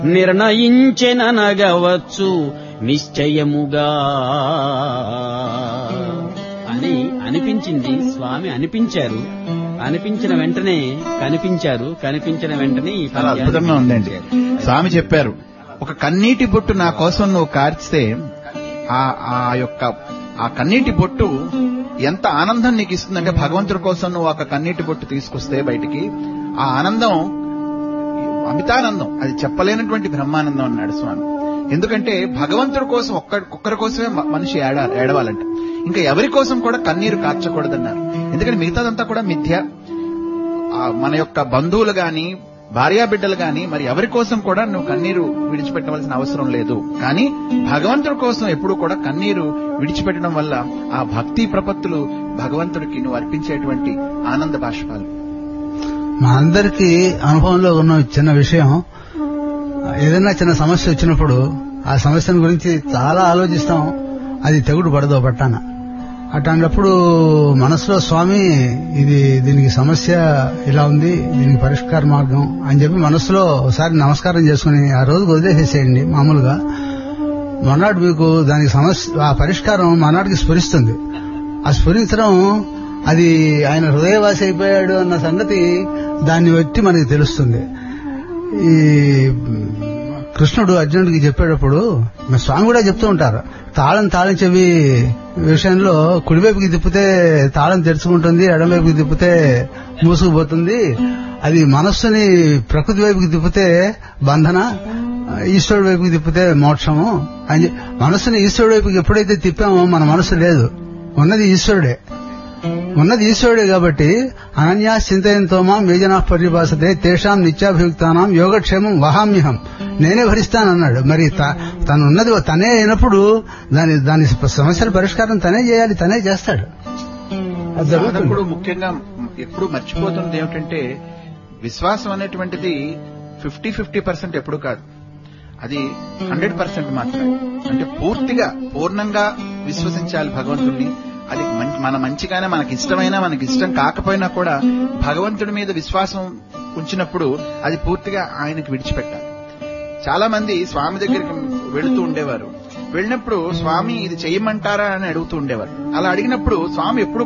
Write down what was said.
నిర్ణయించెననగవచ్చు నిశ్చయముగా అని అనిపించింది స్వామి అనిపించారు అనిపించిన వెంటనే కనిపించారు కనిపించిన వెంటనే ఈ చాలా పద్యాన్ని అద్భుతంగా ఉందండి రచించారు. స్వామి చెప్పారు ఒక కన్నీటి బొట్టు నా కోసం నువ్వు కార్చితే ఆ ఆ యొక్క ఆ కన్నీటి బొట్టు ఎంత ఆనందం నీకు ఇస్తుందంటే భగవంతుడి కోసం నువ్వు ఒక కన్నీటి బొట్టు తీసుకొస్తే బయటికి ఆ ఆనందం అమితానందం అది చెప్పలేనటువంటి బ్రహ్మానందం అన్నాడు స్వామి ఎందుకంటే భగవంతుడి కోసం ఒక్క ఒక్కరి కోసమే మ- మనిషి ఏడాలి ఏడవాలంట ఇంకా ఎవరి కోసం కూడా కన్నీరు కార్చకూడదన్నారు ఎందుకంటే మిగతాదంతా కూడా మిథ్య ఆ మన యొక్క బంధువులు గాని భార్యాబిడ్డలు గాని మరి ఎవరి కోసం కూడా నువ్వు కన్నీరు విడిచిపెట్టవలసిన అవసరం లేదు కానీ భగవంతుడి కోసం ఎప్పుడు కూడా కన్నీరు విడిచిపెట్టడం వల్ల ఆ భక్తి ప్రపత్తులు భగవంతుడికి నువ్వు అర్పించేటువంటి ఆనంద బాష్పాలు మా అందరికీ అనుభవంలో ఉన్న చిన్న విషయం ఏదైనా చిన్న సమస్య వచ్చినప్పుడు ఆ సమస్యను గురించి చాలా ఆలోచిస్తాం అది తెగుడు పడదో పట్టాన అట్లాంటప్పుడు మనసులో స్వామి ఇది దీనికి సమస్య ఇలా ఉంది దీనికి పరిష్కార మార్గం అని చెప్పి మనసులో ఒకసారి నమస్కారం చేసుకుని ఆ రోజు వదిలేసేసేయండి మామూలుగా మొన్నటి మీకు దానికి సమస్య ఆ పరిష్కారం మనాటికి స్ఫురిస్తుంది ఆ స్ఫురించడం అది ఆయన హృదయవాసి అయిపోయాడు అన్న సంగతి దాన్ని బట్టి మనకి తెలుస్తుంది ఈ కృష్ణుడు అర్జునుడికి చెప్పేటప్పుడు మన స్వామి కూడా చెప్తూ ఉంటారు తాళం తాళం చెవి విషయంలో కుడివైపుకి తిప్పితే తాళం తెరుచుకుంటుంది ఎడమవైపుకి తిప్పితే మూసుకుపోతుంది అది మనస్సుని ప్రకృతి వైపుకి తిప్పితే బంధన ఈశ్వరుడి వైపుకి తిప్పితే మోక్షము అని చె- మనస్సుని ఈశ్వరుడి వైపుకి ఎప్పుడైతే తిప్పామో మన మనసు లేదు ఉన్నది ఈశ్వరుడే ఉన్నది ఈశ్వరుడే కాబట్టి అనన్యా చింతయంతో మాం వేజనా పర్యభాసతే తేషాం నిత్యాభియుక్తానాం యోగక్షేమం వహామ్యహం నేనే భరిస్తానన్నాడు మరి త- తను ఉన్నది తనే అయినప్పుడు దాని దాని సమస్యల పరిష్కారం తనే చేయాలి తనే చేస్తాడు అది జరుగుతుంది. సాధకుడు ముఖ్యంగా ఎప్పుడు మర్చిపోతున్నది ఏమిటంటే విశ్వాసం అనేటువంటిది ఫిఫ్టీ ఫిఫ్టీ పర్సెంట్ ఎప్పుడు కాదు అది హండ్రెడ్ పర్సెంట్ మాత్రమే అంటే పూర్తిగా పూర్ణంగా విశ్వసించాలి భగవంతుడిని అది మం- మన మంచిగానే మనకి ఇష్టమైనా మనకి ఇష్టం కాకపోయినా కూడా భగవంతుడి మీద విశ్వాసం ఉంచినప్పుడు అది పూర్తిగా ఆయనకి విడిచిపెట్టాలి చాలా మంది స్వామి దగ్గరికి వెళుతూ ఉండేవారు వెళ్ళినప్పుడు స్వామి ఇది చేయమంటారా అని అడుగుతూ ఉండేవారు అలా అడిగినప్పుడు స్వామి ఎప్పుడు